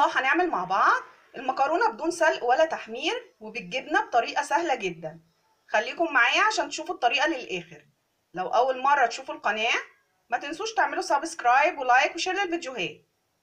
الله هنعمل مع بعض المكرونة بدون سلق ولا تحمير وبالجبنة بطريقة سهلة جدا خليكم معايا عشان تشوفوا الطريقة للآخر لو أول مرة تشوفوا القناة ما تنسوش تعملوا سبسكرايب ولايك وشير للفيديوهات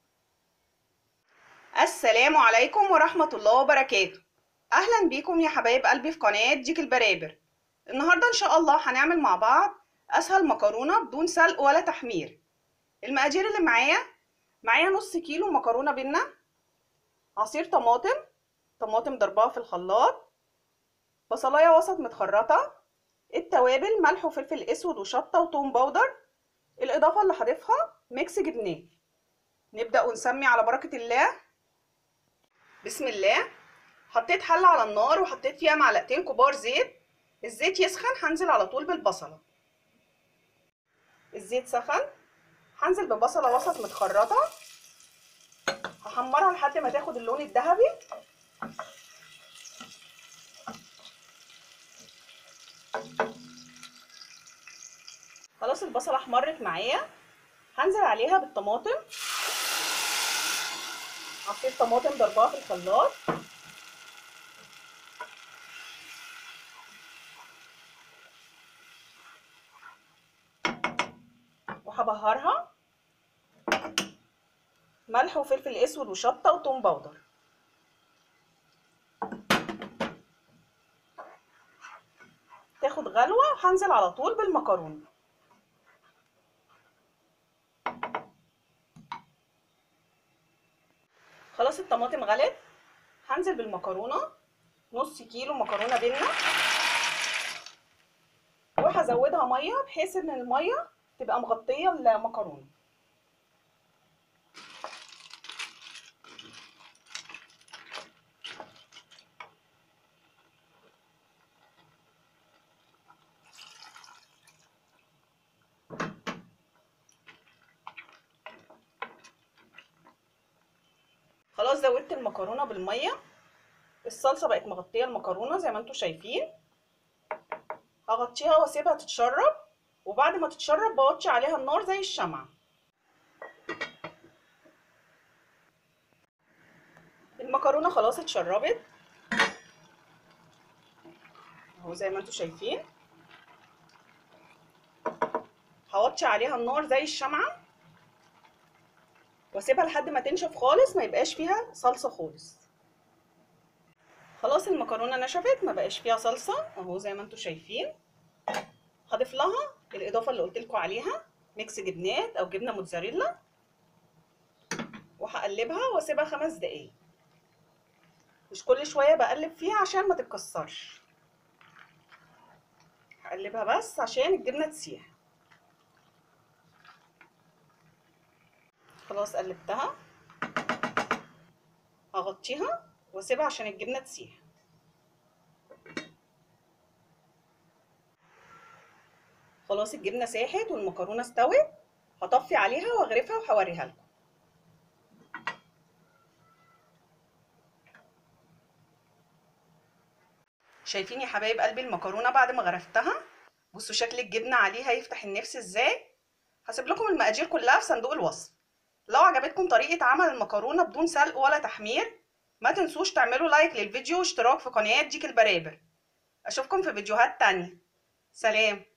السلام عليكم ورحمة الله وبركاته أهلا بيكم يا حبايب قلبي في قناة ديك البرابر النهاردة إن شاء الله هنعمل مع بعض أسهل مكرونة بدون سلق ولا تحمير المقادير اللي معايا معايا نص كيلو مكرونة بينا عصير طماطم طماطم ضربها في الخلاط بصلايه وسط متخرطه التوابل ملح وفلفل اسود وشطه وتوم باودر الاضافه اللي هضيفها ميكس جبناه نبدا ونسمي على بركه الله بسم الله حطيت حله على النار وحطيت فيها معلقتين كبار زيت الزيت يسخن هنزل على طول بالبصله الزيت سخن هنزل ببصله وسط متخرطه هحمرها لحد ما تاخد اللون الذهبي خلاص البصله احمرت معايا هنزل عليها بالطماطم عصير طماطم ضربها في الخلاط وهبهرها ملح وفلفل اسود وشطه وتوم باودر تاخد غلوه وهنزل على طول بالمكرونه خلاص الطماطم غلت هنزل بالمكرونه نص كيلو مكرونه بينا وهزودها ميه بحيث ان الميه تبقى مغطيه المكرونه خلاص زودت المكرونه بالميه الصلصه بقت مغطيه المكرونه زي ما انتم شايفين هغطيها واسيبها تتشرب وبعد ما تتشرب بوطي عليها النار زي الشمعة المكرونه خلاص اتشربت اهو زي ما انتم شايفين هوطي عليها النار زي الشمعه واسيبها لحد ما تنشف خالص ما يبقاش فيها صلصه خالص خلاص المكرونه نشفت ما بقاش فيها صلصه اهو زي ما انتم شايفين هضيف لها الاضافه اللي قلت لكم عليها ميكس جبنات او جبنه موتزاريلا وهقلبها واسيبها خمس دقايق مش كل شويه بقلب فيها عشان ما تتكسرش هقلبها بس عشان الجبنه تسيح خلاص قلبتها هغطيها واسيبها عشان الجبنه تسيح خلاص الجبنه ساحت والمكرونه استوت هطفي عليها واغرفها وهوريها لكم شايفين يا حبايب قلبي المكرونه بعد ما غرفتها بصوا شكل الجبنه عليها يفتح النفس ازاي هسيب لكم المقادير كلها في صندوق الوصف لو عجبتكم طريقه عمل المكرونه بدون سلق ولا تحمير ما تنسوش تعملوا لايك للفيديو واشتراك في قناه ديك البرابر اشوفكم في فيديوهات تانية سلام